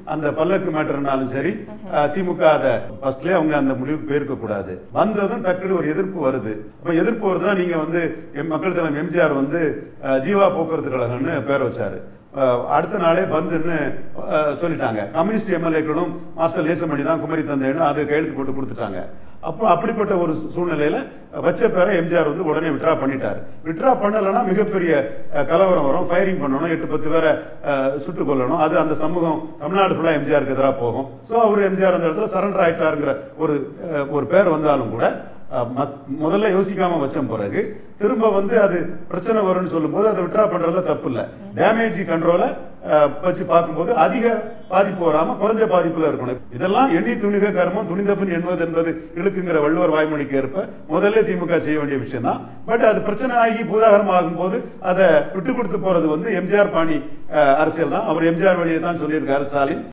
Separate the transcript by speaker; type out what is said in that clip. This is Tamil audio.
Speaker 1: அந்த பல்லக்கு மேட்டர்னாலும் சரி அஹ், திமுக அதை ஃபர்ஸ்ட்லயே அவங்க அந்த முடிவுக்கு போயிருக்க கூடாது வந்ததும் டக்குனு ஒரு எதிர்ப்பு வருது அப்ப எதிர்ப்பு வருதுன்னா நீங்க வந்து எம் மக்கள் தலைவர் எம்ஜிஆர் வந்து அஹ், ஜீவா போக்குவரத்து கழகம்னு பேர் வச்சாரு அஹ், அடுத்த நாளே பந்துன்னு அஹ், சொல்லிட்டாங்க கம்யூனிஸ்ட் எம்எல்ஏக்களும் மாஸ்டர் லேசமணி தான் குமரி தந்தைன்னு அது கையெழுத்து போட்டு கொடுத்துட்டாங்க அப்போ அப்படிப்பட்ட ஒரு சூ- சூழ்நிலையில வச்ச பேரை எம்ஜிஆர் வந்து உடனே விட்ரா பண்ணிட்டாரு விட்ரா பண்ணலைன்னா மிகப்பெரிய அஹ், கலவரம் வரும் ஃபயரிங் பண்ணணும் எட்டு பத்து பேரை அஹ், சுட்டுக் கொல்லணும் அது அந்த சமூகம் தமிழ்நாடு ஃபுல்லா எம்ஜிஆருக்கு எதிராக போகும் சோ அவர் எம்ஜிஆர் அந்த இடத்துல சரண்டர் ஆயிட்டாருங்கிற ஒரு அஹ், ஒரு பேர் வந்தாலும் கூட அஹ், மத்- முதல்ல யோசிக்காம வச்ச பிறகு திரும்ப வந்து அது பிரச்சனை வரும்னு சொல்லும்போது அதை விட்ரா பண்றதுல தப்பு இல்ல டேமேஜ் கண்ட்ரோல வச்சு பார்க்கும்போது அதிக பாதிப்பு வராம குறைஞ்ச பாதிப்புல இருக்கணும் இதெல்லாம் எண்ணி துணிக கர்மம் துணிந்தபின் எண்ணுவது என்பது இழுக்குங்கிற வள்ளுவர் வாய்மொழிக்கு ஏற்ப முதல்ல திமுக செய்ய வேண்டிய விஷயம் தான் பட் அது பிரச்சனை ஆகி பூதாகரம் ஆகும்போது அதை விட்டு கொடுத்து போறது வந்து எம்ஜிஆர் பாணி அஹ், அரசியல் தான் அவர் எம்ஜிஆர் வழியை தான் சொல்லியிருக்காரு ஸ்டாலின்